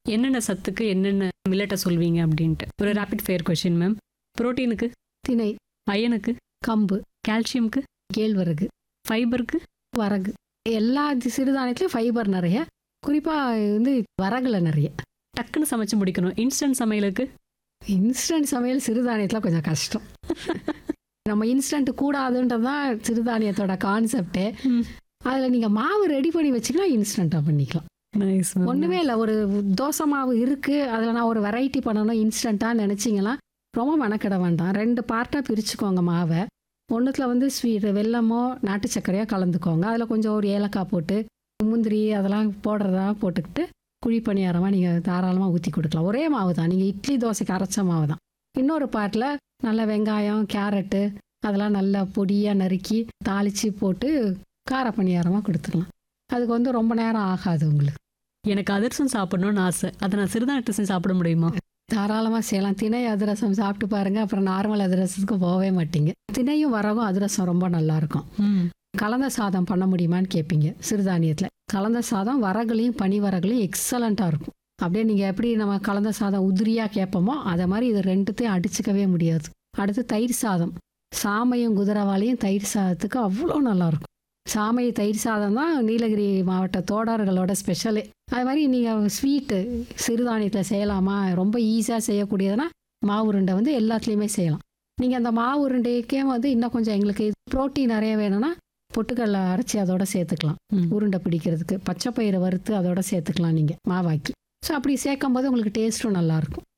என்னென்ன சத்துக்கு என்னென்ன மில்லட்டை சொல்வீங்க அப்படின்ட்டு ஒரு ரேபிட் ஃபயர் கொஷின் மேம் புரோட்டீனுக்கு திணை அயனுக்கு கம்பு கால்சியம்க்கு கேழ்வரகு ஃபைபருக்கு வரகு எல்லா தி- சிறுதானியத்துலையும் ஃபைபர் நிறைய குறிப்பாக வந்து வரகுல நிறைய டக்குன்னு சமைச்சு முடிக்கணும் இன்ஸ்டன்ட் சமையலுக்கு இன்ஸ்டன்ட் சமையல் சிறுதானியத்தில் கொஞ்சம் கஷ்டம் நம்ம இன்ஸ்டன்ட் கூடாதுன்றது தான் சிறுதானியத்தோட கான்செப்டே ம். அதில் நீங்கள் மாவு ரெடி பண்ணி வச்சிங்கன்னா இன்ஸ்டண்ட்டாக பண்ணிக்கலாம் நைஸ் ஒன்றுமே இல்லை ஒரு தோசை மாவு இருக்குது அதில் நான் ஒரு வெரைட்டி பண்ணணும் இன்ஸ்டண்ட்டாக நினச்சிங்கன்னா ரொம்ப மெனக்கிட வேண்டாம் ரெண்டு பார்ட்டாக பிரிச்சுக்கோங்க மாவை ஒன்றுத்தில் வந்து ஸ்வீட் வெல்லமோ நாட்டு சர்க்கரையோ கலந்துக்கோங்க அதில் கொஞ்சம் ஒரு ஏலக்காய் போட்டு முந்திரி அதெல்லாம் போடுறதா போட்டுக்கிட்டு குழி பணியாரமாக நீங்கள் தாராளமாக ஊற்றி கொடுக்கலாம் ஒரே மாவு தான் நீங்கள் இட்லி தோசைக்கு அரைச்ச மாவு தான் இன்னொரு பார்ட்டில் நல்ல வெங்காயம் கேரட்டு அதெல்லாம் நல்லா பொடியாக நறுக்கி தாளித்து போட்டு கார பணியாரமாக கொடுத்துடலாம் அதுக்கு வந்து ரொம்ப நேரம் ஆகாது உங்களுக்கு எனக்கு அதிரசம் சாப்பிடணும்னு ஆசை அதை நான் சிறுதானியத்தை செஞ்சு சாப்பிட முடியுமா தாராளமாக செய்யலாம் திணை அதிரசம் சாப்பிட்டு பாருங்க அப்புறம் நார்மல் அதிரசத்துக்கு போகவே மாட்டீங்க திணையும் வரகும் அதிரசம் ரொம்ப நல்லா இருக்கும் ம் கலந்த சாதம் பண்ண முடியுமான்னு கேட்பீங்க சிறுதானியத்தில் கலந்த சாதம் வரகுலையும் பனி வரகுலையும் எக்ஸலண்ட்டாக இருக்கும் அப்படியே நீங்கள் எப்படி நம்ம கலந்த சாதம் உதிரியாக கேட்போமோ அதை மாதிரி இது ரெண்டுத்தையும் அடிச்சுக்கவே முடியாது அடுத்து தயிர் சாதம் சாமையும் குதிரவாளியும் தயிர் சாதத்துக்கு அவ்வளோ நல்லா இருக்கும் சாமை தயிர் சாதம் தான் நீலகிரி மாவட்ட தோடர்களோட ஸ்பெஷலு அது மாதிரி நீங்கள் ஸ்வீட்டு சிறுதானியத்தில் செய்யலாமா ரொம்ப ஈஸியாக செய்யக்கூடியதுன்னா மாவு உருண்டை வந்து எல்லாத்துலேயுமே செய்யலாம் நீங்கள் அந்த மாவு உருண்டைக்கே வந்து இன்னும் கொஞ்சம் எங்களுக்கு புரோட்டீன் நிறைய வேணும்னா பொட்டுக்கடலை அரைச்சி அதோட சேர்த்துக்கலாம் ம். உருண்டை பிடிக்கிறதுக்கு பச்சை பயிரை வறுத்து அதோட சேர்த்துக்கலாம் நீங்கள் மாவாக்கி ஸோ அப்படி சேர்க்கும் போது உங்களுக்கு டேஸ்ட்டும் நல்லாயிருக்கும்